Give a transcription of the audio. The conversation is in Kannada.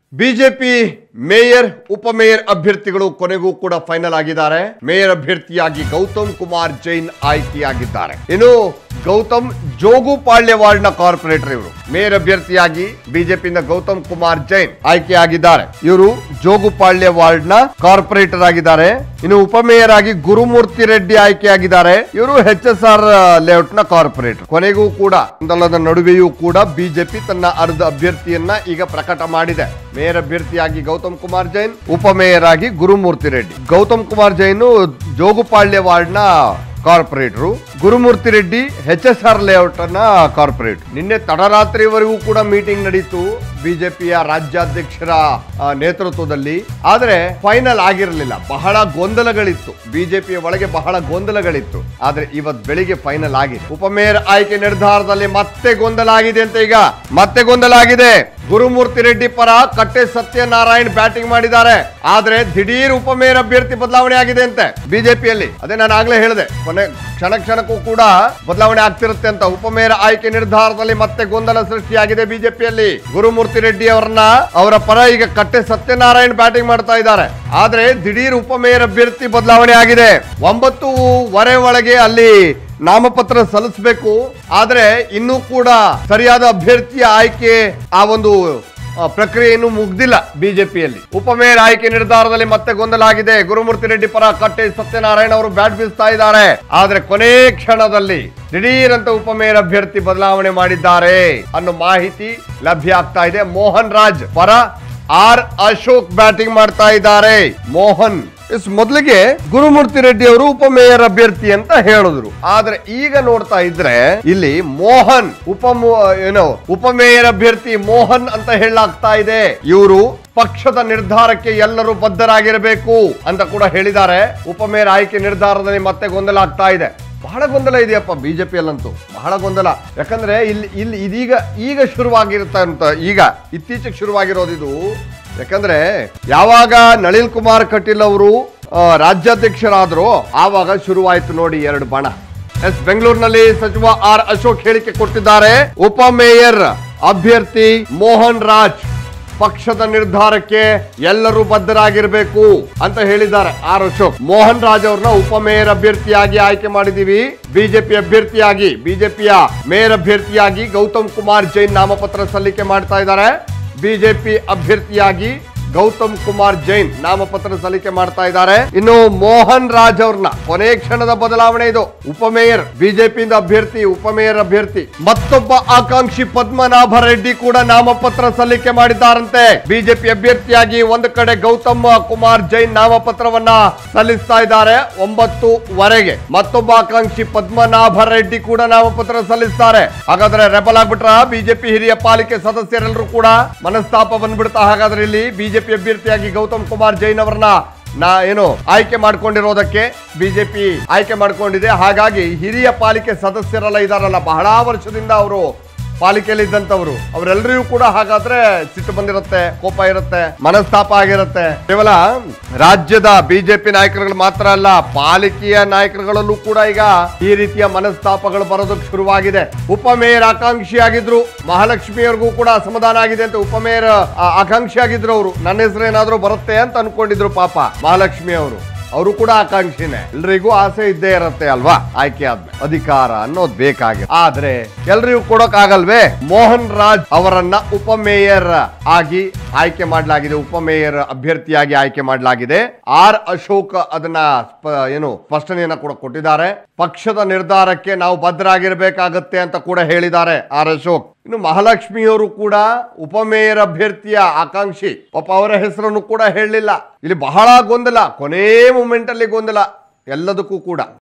ಬಿಜೆಪಿ ಮೇಯರ್ ಉಪಮೇಯರ್ ಅಭ್ಯರ್ಥಿಗಳು ಕೊನೆಗೂ ಕೂಡ ಫೈನಲ್ ಆಗಿದ್ದಾರೆ ಮೇಯರ್ ಅಭ್ಯರ್ಥಿಯಾಗಿ ಗೌತಮ್ ಕುಮಾರ್ ಜೈನ್ ಆಯ್ಕೆಯಾಗಿದ್ದಾರೆ ಇನ್ನು ಗೌತಮ್ ಜೋಗುಪಾಳ್ಯ ವಾರ್ಡ್ನ ಕಾರ್ಪೊರೇಟರ್ ಇವರು ಮೇಯರ್ ಅಭ್ಯರ್ಥಿಯಾಗಿ ಬಿಜೆಪಿಯಿಂದ ಗೌತಮ್ ಕುಮಾರ್ ಜೈನ್ ಆಯ್ಕೆಯಾಗಿದ್ದಾರೆ ಇವರು ಜೋಗುಪಾಳ್ಯ ವಾರ್ಡ್ನ ಕಾರ್ಪೊರೇಟರ್ ಆಗಿದ್ದಾರೆ ಇನ್ನು ಉಪಮೇಯರ್ ಆಗಿ ಗುರುಮೂರ್ತಿ ರೆಡ್ಡಿ ಆಯ್ಕೆಯಾಗಿದ್ದಾರೆ ಇವರು ಎಚ್ ಎಸ್ ಆರ್ ಲೇಔಟ್ ನ ಕಾರ್ಪೊರೇಟರ್ ಕೊನೆಗೂ ಕೂಡ ಗೊಂದಲದ ನಡುವೆಯೂ ಕೂಡ ಬಿಜೆಪಿ ತನ್ನ ಅರ್ಧ ಅಭ್ಯರ್ಥಿಯನ್ನ ಈಗ ಪ್ರಕಟ ಮಾಡಿದೆ ಮೇಯರ್ ಅಭ್ಯರ್ಥಿಯಾಗಿ ಗೌತಮ್ ಕುಮಾರ್ ಜೈನ್ ಉಪಮೇಯರ್ ಆಗಿ ಗುರುಮೂರ್ತಿ ರೆಡ್ಡಿ ಗೌತಮ್ ಕುಮಾರ್ ಜೈನ್ ಜೋಗುಪಾಳ್ಯ ವಾರ್ಡ್ನ corporator Gurumurthy Reddy H S R layout ನ ಕಾರ್ಪೊರೇಟ್ ನಿನ್ನೆ ತಡರಾತ್ರಿವರೆಗೂ ಕೂಡ ಮೀಟಿಂಗ್ ನಡೀತು ಬಿಜೆಪಿಯ ರಾಜ್ಯಾಧ್ಯಕ್ಷರ ಆ, ನೇತೃತ್ವದಲ್ಲಿ ಆದ್ರೆ ಫೈನಲ್ ಆಗಿರಲಿಲ್ಲ ಬಹಳ ಗೊಂದಲಗಳಿತ್ತು ಬಿಜೆಪಿಯ ಒಳಗೆ ಬಹಳ ಗೊಂದಲಗಳಿತ್ತು ಆದ್ರೆ ಇವತ್ ಬೆಳಿಗ್ಗೆ ಫೈನಲ್ ಆಗಿದೆ ಉಪಮೇಯರ್ ಆಯ್ಕೆ ನಿರ್ಧಾರದಲ್ಲಿ ಮತ್ತೆ ಗೊಂದಲ ಆಗಿದೆ ಅಂತ ಈಗ ಮತ್ತೆ ಗೊಂದಲ ಆಗಿದೆ ಗುರುಮೂರ್ತಿ ರೆಡ್ಡಿ ಪರ ಕಟ್ಟೆ ಸತ್ಯನಾರಾಯಣ್ ಬ್ಯಾಟಿಂಗ್ ಮಾಡಿದ್ದಾರೆ ಆದ್ರೆ ದಿಢೀರ್ ಉಪಮೇಯರ್ ಅಭ್ಯರ್ಥಿ ಬದಲಾವಣೆ ಆಗಿದೆ ಅಂತೆ ಬಿಜೆಪಿಯಲ್ಲಿ ಅದೇ ನಾನು ಆಗ್ಲೇ ಹೇಳಿದೆ ಕೊನೆ ಕ್ಷಣ ಕ್ಷಣಕ್ಕೂ ಕೂಡ ಬದಲಾವಣೆ ಆಗ್ತಿರುತ್ತೆ ಅಂತ ಉಪಮೇಯರ್ ಆಯ್ಕೆ ನಿರ್ಧಾರದಲ್ಲಿ ಮತ್ತೆ ಗೊಂದಲ ಸೃಷ್ಟಿಯಾಗಿದೆ ಬಿಜೆಪಿಯಲ್ಲಿ ಗುರುಮೂರ್ತಿ ರೆಡ್ಡಿ ಅವರನ್ನ ಅವರ ಪರ ಈಗ ಕಟ್ಟೆ ಸತ್ಯನಾರಾಯಣ್ ಬ್ಯಾಟಿಂಗ್ ಮಾಡ್ತಾ ಇದ್ದಾರೆ ಆದ್ರೆ ದಿಢೀರ್ ಉಪಮೇಯರ್ ಅಭ್ಯರ್ಥಿ ಬದಲಾವಣೆ ಆಗಿದೆ ಒಂಬತ್ತು ವರೆ ಒಳಗೆ ಅಲ್ಲಿ ನಾಮಪತ್ರ ಸಲ್ಲಿಸಬೇಕು ಆದ್ರೆ ಇನ್ನೂ ಕೂಡ ಸರಿಯಾದ ಅಭ್ಯರ್ಥಿಯ ಆಯ್ಕೆ ಆ ಒಂದು ಆ, ಪ್ರಕ್ರಿಯೆ ಇನ್ನೂ ಮುಗ್ದಿಲ್ಲ ಬಿಜೆಪಿಯಲ್ಲಿ ಉಪಮೇಯರ್ ಆಯ್ಕೆ ನಿರ್ಧಾರದಲ್ಲಿ ಮತ್ತೆ ಗೊಂದಲ ಆಗಿದೆ ಗುರುಮೂರ್ತಿ ರೆಡ್ಡಿ ಪರ ಕಟ್ಟೆ ಸತ್ಯನಾರಾಯಣ ಅವರು ಬ್ಯಾಟ್ ಬೀಸ್ತಾ ಇದ್ದಾರೆ ಆದ್ರೆ ಕೊನೆ ಕ್ಷಣದಲ್ಲಿ ದಿಢೀರಂತ ಉಪಮೇಯರ್ ಅಭ್ಯರ್ಥಿ ಬದಲಾವಣೆ ಮಾಡಿದ್ದಾರೆ ಅನ್ನೋ ಮಾಹಿತಿ ಲಭ್ಯ ಆಗ್ತಾ ಇದೆ ಮೋಹನ್ ರಾಜ್ ಪರ ಆರ್ ಅಶೋಕ್ ಬ್ಯಾಟಿಂಗ್ ಮಾಡ್ತಾ ಇದ್ದಾರೆ ಮೋಹನ್ ಎಸ್ ಮೊದಲಿಗೆ ಗುರುಮೂರ್ತಿ ರೆಡ್ಡಿ ಅವರು ಉಪಮೇಯರ್ ಅಭ್ಯರ್ಥಿ ಅಂತ ಹೇಳಿದ್ರು ಆದ್ರೆ ಈಗ ನೋಡ್ತಾ ಇದ್ರೆ ಇಲ್ಲಿ ಮೋಹನ್ ಉಪ ಏನೋ ಉಪಮೇಯರ್ ಅಭ್ಯರ್ಥಿ ಮೋಹನ್ ಅಂತ ಹೇಳಲಾಗ್ತಾ ಇದೆ ಇವರು ಪಕ್ಷದ ನಿರ್ಧಾರಕ್ಕೆ ಎಲ್ಲರೂ ಬದ್ಧರಾಗಿರಬೇಕು ಅಂತ ಕೂಡ ಹೇಳಿದ್ದಾರೆ ಉಪಮೇಯರ್ ಆಯ್ಕೆ ನಿರ್ಧಾರದಲ್ಲಿ ಮತ್ತೆ ಗೊಂದಲ ಆಗ್ತಾ ಇದೆ ಬಹಳ ಗೊಂದಲ ಇದೆಯಪ್ಪ ಬಿಜೆಪಿಯಲ್ಲಂತೂ ಬಹಳ ಗೊಂದಲ ಯಾಕಂದ್ರೆ ಇಲ್ಲಿ ಇಲ್ಲಿ ಇದೀಗ ಈಗ ಶುರುವಾಗಿರುತ್ತಂತ ಈಗ ಇತ್ತೀಚೆಗೆ ಶುರುವಾಗಿರೋದು ಇದು ಯಾಕಂದ್ರೆ ಯಾವಾಗ ನಳಿನ್ ಕುಮಾರ್ ಕಟೀಲ್ ಅವರು ಆ, ರಾಜ್ಯಾಧ್ಯಕ್ಷರಾದ್ರು ಆವಾಗ ಶುರುವಾಯ್ತು ನೋಡಿ ಎರಡು ಬಣ ಎಸ್ ಬೆಂಗಳೂರಿನಲ್ಲಿ ಸಚಿವ ಆರ್ ಅಶೋಕ್ ಹೇಳಿಕೆ ಕೊಟ್ಟಿದ್ದಾರೆ ಉಪಮೇಯರ್ ಅಭ್ಯರ್ಥಿ ಮೋಹನ್ ರಾಜ್ ಪಕ್ಷದ ನಿರ್ಧಾರಕ್ಕೆ ಎಲ್ಲರೂ ಬದ್ಧರಾಗಿರ್ಬೇಕು ಅಂತ ಹೇಳಿದ್ದಾರೆ ಆರ್ ಅಶೋಕ್ ಮೋಹನ್ ರಾಜ್ ಅವ್ರನ್ನ ಉಪಮೇಯರ್ ಅಭ್ಯರ್ಥಿಯಾಗಿ ಆಯ್ಕೆ ಮಾಡಿದೀವಿ ಬಿಜೆಪಿ ಅಭ್ಯರ್ಥಿಯಾಗಿ ಬಿಜೆಪಿಯ ಮೇಯರ್ ಅಭ್ಯರ್ಥಿಯಾಗಿ ಗೌತಮ್ ಕುಮಾರ್ ಜೈನ್ ನಾಮಪತ್ರ ಸಲ್ಲಿಕೆ ಮಾಡ್ತಾ ಇದ್ದಾರೆ ಬಿಜೆಪಿ ಅಭ್ಯರ್ಥಿಯಾಗಿ ಗೌತಮ್ ಕುಮಾರ್ ಜೈನ್ ನಾಮಪತ್ರ ಸಲ್ಲಿಕೆ ಮಾಡ್ತಾ ಇದ್ದಾರೆ ಇನ್ನು ಮೋಹನ್ ರಾಜ್ ಅವ್ರನ್ನ ಕೊನೆ ಕ್ಷಣದ ಬದಲಾವಣೆ ಇದು ಉಪಮೇಯರ್ ಬಿಜೆಪಿಯಿಂದ ಅಭ್ಯರ್ಥಿ ಉಪಮೇಯರ್ ಅಭ್ಯರ್ಥಿ ಮತ್ತೊಬ್ಬ ಆಕಾಂಕ್ಷಿ ಪದ್ಮನಾಭ ರೆಡ್ಡಿ ಕೂಡ ನಾಮಪತ್ರ ಸಲ್ಲಿಕೆ ಮಾಡಿದ್ದಾರಂತೆ ಬಿಜೆಪಿ ಅಭ್ಯರ್ಥಿಯಾಗಿ ಒಂದು ಕಡೆ ಗೌತಮ್ ಕುಮಾರ್ ಜೈನ್ ನಾಮಪತ್ರವನ್ನ ಸಲ್ಲಿಸ್ತಾ ಇದ್ದಾರೆ ಒಂಬತ್ತು ವರೆಗೆ ಮತ್ತೊಬ್ಬ ಆಕಾಂಕ್ಷಿ ಪದ್ಮನಾಭ ರೆಡ್ಡಿ ಕೂಡ ನಾಮಪತ್ರ ಸಲ್ಲಿಸ್ತಾರೆ ಹಾಗಾದ್ರೆ ರೆಬಲ್ ಆಗ್ಬಿಟ್ರ ಬಿಜೆಪಿ ಹಿರಿಯ ಪಾಲಿಕೆ ಸದಸ್ಯರೆಲ್ಲರೂ ಕೂಡ ಮನಸ್ತಾಪ ಬಂದ್ಬಿಡ್ತಾ ಹಾಗಾದ್ರೆ ಇಲ್ಲಿ ಬಿಜೆಪಿ ಅಭ್ಯರ್ಥಿಯಾಗಿ ಗೌತಮ್ ಕುಮಾರ್ ಜೈನ್ ಅವರನ್ನ ನಾ ಏನು ಆಯ್ಕೆ ಮಾಡ್ಕೊಂಡಿರೋದಕ್ಕೆ ಬಿಜೆಪಿ ಆಯ್ಕೆ ಮಾಡ್ಕೊಂಡಿದೆ ಹಾಗಾಗಿ ಹಿರಿಯ ಪಾಲಿಕೆ ಸದಸ್ಯರೆಲ್ಲ ಇದಾರಲ್ಲ ಬಹಳ ವರ್ಷದಿಂದ ಅವರು ಪಾಲಿಕೆಯಲ್ಲಿ ಇದ್ದಂತವ್ರು ಅವರೆಲ್ಲರಿಗೂ ಕೂಡ ಹಾಗಾದ್ರೆ ಸಿಟ್ಟು ಬಂದಿರುತ್ತೆ ಕೋಪ ಇರುತ್ತೆ ಮನಸ್ತಾಪ ಆಗಿರುತ್ತೆ ಕೇವಲ ರಾಜ್ಯದ ಬಿಜೆಪಿ ನಾಯಕರುಗಳು ಮಾತ್ರ ಅಲ್ಲ ಪಾಲಿಕೆಯ ನಾಯಕರುಗಳಲ್ಲೂ ಕೂಡ ಈಗ ಈ ರೀತಿಯ ಮನಸ್ತಾಪಗಳು ಬರೋದಕ್ಕೆ ಶುರುವಾಗಿದೆ ಉಪಮೇಯರ್ ಆಕಾಂಕ್ಷಿ ಆಗಿದ್ರು ಮಹಾಲಕ್ಷ್ಮಿಯವ್ರಿಗೂ ಕೂಡ ಅಸಮಾಧಾನ ಆಗಿದೆ ಅಂತ ಉಪಮೇಯರ್ ಆ, ಆಕಾಂಕ್ಷಿ ಆಗಿದ್ರು ಅವರು ನನ್ನ ಹೆಸರು ಏನಾದ್ರೂ ಬರುತ್ತೆ ಅಂತ ಅನ್ಕೊಂಡಿದ್ರು ಪಾಪ ಮಹಾಲಕ್ಷ್ಮಿ ಅವರು ಅವರು ಕೂಡ ಆಕಾಂಕ್ಷಿನೇ ಎಲ್ರಿಗೂ ಆಸೆ ಇದ್ದೇ ಇರತ್ತೆ ಅಲ್ವಾ ಆಯ್ಕೆ ಆದ್ಮೇಲೆ ಅಧಿಕಾರ ಅನ್ನೋದು ಬೇಕಾಗಿದೆ ಆದ್ರೆ ಎಲ್ರಿಗೂ ಕೊಡಕ್ ಆಗಲ್ವೇ ಮೋಹನ್ ರಾಜ್ ಅವರನ್ನ ಉಪಮೇಯರ್ ಆಗಿ ಆಯ್ಕೆ ಮಾಡಲಾಗಿದೆ ಉಪಮೇಯರ್ ಅಭ್ಯರ್ಥಿಯಾಗಿ ಆಯ್ಕೆ ಮಾಡಲಾಗಿದೆ ಆರ್ ಅಶೋಕ್ ಅದನ್ನ ಸ್ಪ- ಏನು ಸ್ಪಷ್ಟನೆಯನ್ನ ಕೂಡ ಕೊಟ್ಟಿದ್ದಾರೆ ಪಕ್ಷದ ನಿರ್ಧಾರಕ್ಕೆ ನಾವು ಭದ್ರಾಗಿರ್ಬೇಕಾಗತ್ತೆ ಅಂತ ಕೂಡ ಹೇಳಿದ್ದಾರೆ ಆರ್ ಅಶೋಕ್ ಇನ್ನು ಮಹಾಲಕ್ಷ್ಮಿಯವರು ಕೂಡ ಉಪಮೇಯರ್ ಅಭ್ಯರ್ಥಿಯ ಆಕಾಂಕ್ಷಿ ಪಾಪ ಅವರ ಹೆಸರನ್ನು ಕೂಡ ಹೇಳಲಿಲ್ಲ ಇಲ್ಲಿ ಬಹಳ ಗೊಂದಲ ಕೊನೇ ಮೂಮೆಂಟ್ ಅಲ್ಲಿ ಗೊಂದಲ ಎಲ್ಲದಕ್ಕೂ ಕೂಡ